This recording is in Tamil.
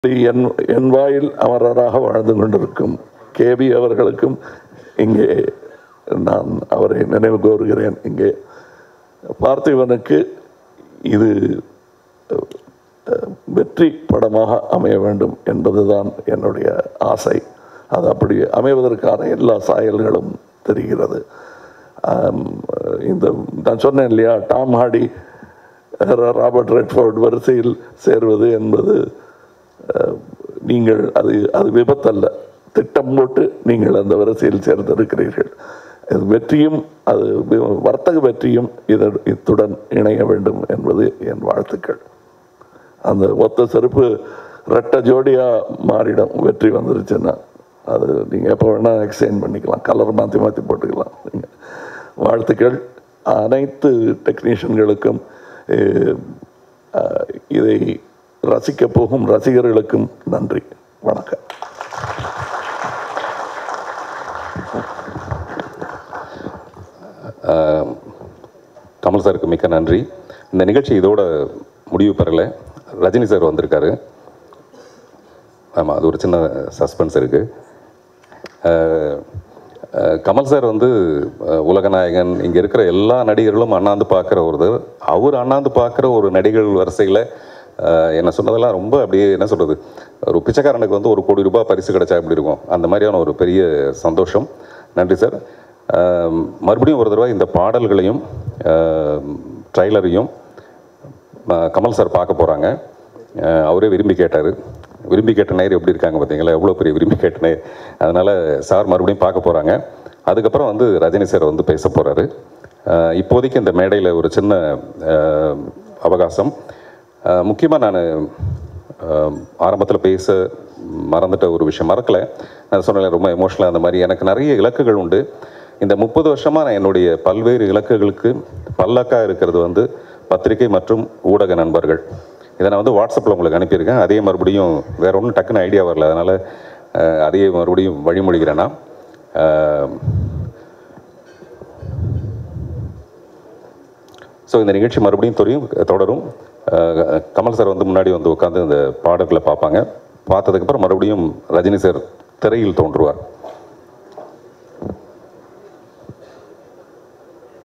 என் என் வாயில் அமரராக வாழ்ந்து கொண்டிருக்கும் கேபி அவர்களுக்கும் இங்கே நான் அவரை நினைவு கூறுகிறேன் இங்கே பார்த்திபனுக்கு இது அஹ், வெற்றி படமாக அமைய வேண்டும் என்பதுதான் என்னுடைய ஆசை அது அப்படி அமைவதற்கான எல்லா சாயல்களும் தெரிகிறது ஆம், இந்த நான் சொன்னேன் இல்லையா டாம் ஹாடி ரா- ராபர்ட் ரெட்ஃபோர்ட் வரிசையில் சேர்வது என்பது அஹ், நீங்கள் அது அது விபத்தல்ல திட்டம் போட்டு நீங்கள் அந்த வரிசையில் சேர்ந்திருக்கிறீர்கள் இது வெற்றியும் அது வி- வர்த்தக வெற்றியும் இதன் இத்துடன் இணைய வேண்டும் என்பது என் வாழ்த்துக்கள் அந்த ஒத்த செருப்பு ரெட்டை ஜோடியா மாறிடும் வெற்றி வந்துருச்சுன்னா அது நீங்கள் எப்போ வேணால் எக்ஸ்சேஞ்ச் பண்ணிக்கலாம் கலர் மாற்றி மாற்றி போட்டுக்கலாம் நீங்க. வாழ்த்துக்கள் அனைத்து டெக்னீஷியன்களுக்கும் அஹ், அஹ், இதை ரசிக்க போகும் ரசிகர்களுக்கும் நன்றி வணக்கம் கமல் சாருக்கு மிக்க நன்றி இந்த நிகழ்ச்சி இதோட முடிவு பெறல ரஜினி சார் வந்திருக்காரு ஆமாம் அது ஒரு சின்ன சஸ்பென்ஸ் இருக்குது கமல் சார் வந்து அஹ், உலகநாயகன் இங்கே இருக்கிற எல்லா நடிகர்களும் அண்ணாந்து பார்க்குற ஒருத்தர் அவர் அண்ணாந்து பார்க்குற ஒரு நடிகர்கள் வரிசையில் என்ன சொன்னதெல்லாம் ரொம்ப அப்படியே என்ன சொல்கிறது ஒரு பிச்சைக்காரனுக்கு வந்து ஒரு கோடி ரூபாய் பரிசு கிடைச்சா எப்படி இருக்கும் அந்த மாதிரியான ஒரு பெரிய சந்தோஷம் நன்றி சார் அஹ், மறுபடியும் ஒரு தடவை இந்த பாடல்களையும் ட்ரைலரையும் கமல் சார் பார்க்க போகிறாங்க அவரே விரும்பி கேட்டார் விரும்பி கேட்ட நேர் எப்படி இருக்காங்க பார்த்தீங்களா எவ்வளோ பெரிய விரும்பி கேட்ட நேர் அதனால் சார் மறுபடியும் பார்க்க போகிறாங்க அதுக்கப்புறம் வந்து ரஜினி சார் வந்து பேச போகிறாரு இப்போதைக்கு இந்த மேடையில் ஒரு சின்ன அஹ், அவகாசம் முக்கியமாக நான் ஆரம்பத்தில் பேச மறந்துட்ட ஒரு விஷயம் மறக்கலை நான் சொன்னேன் ரொம்ப எமோஷனலாக அந்த மாதிரி எனக்கு நிறைய இலக்குகள் உண்டு இந்த முப்பது வருஷமாக நான் என்னுடைய பல்வேறு இலக்குகளுக்கு பல்லக்காக இருக்கிறது வந்து பத்திரிகை மற்றும் ஊடக நண்பர்கள் இதை நான் வந்து வாட்ஸ்அப்பில் உங்களுக்கு அனுப்பியிருக்கேன் அதே மறுபடியும் வேற ஒன்றும் டக்குன்னு ஐடியா வரல அதனால் அஹ், அதையே மறுபடியும் வழிமொழிகிறேன் நான் ஸோ இந்த நிகழ்ச்சி மறுபடியும் தொடரும் தொடரும் அஹ், கமல் சார் வந்து முன்னாடி வந்து உட்காந்து இந்த பாடல்களை பார்ப்பாங்க பார்த்ததுக்கப்புறம் மறுபடியும் ரஜினி சார் திரையில் தோன்றுவார்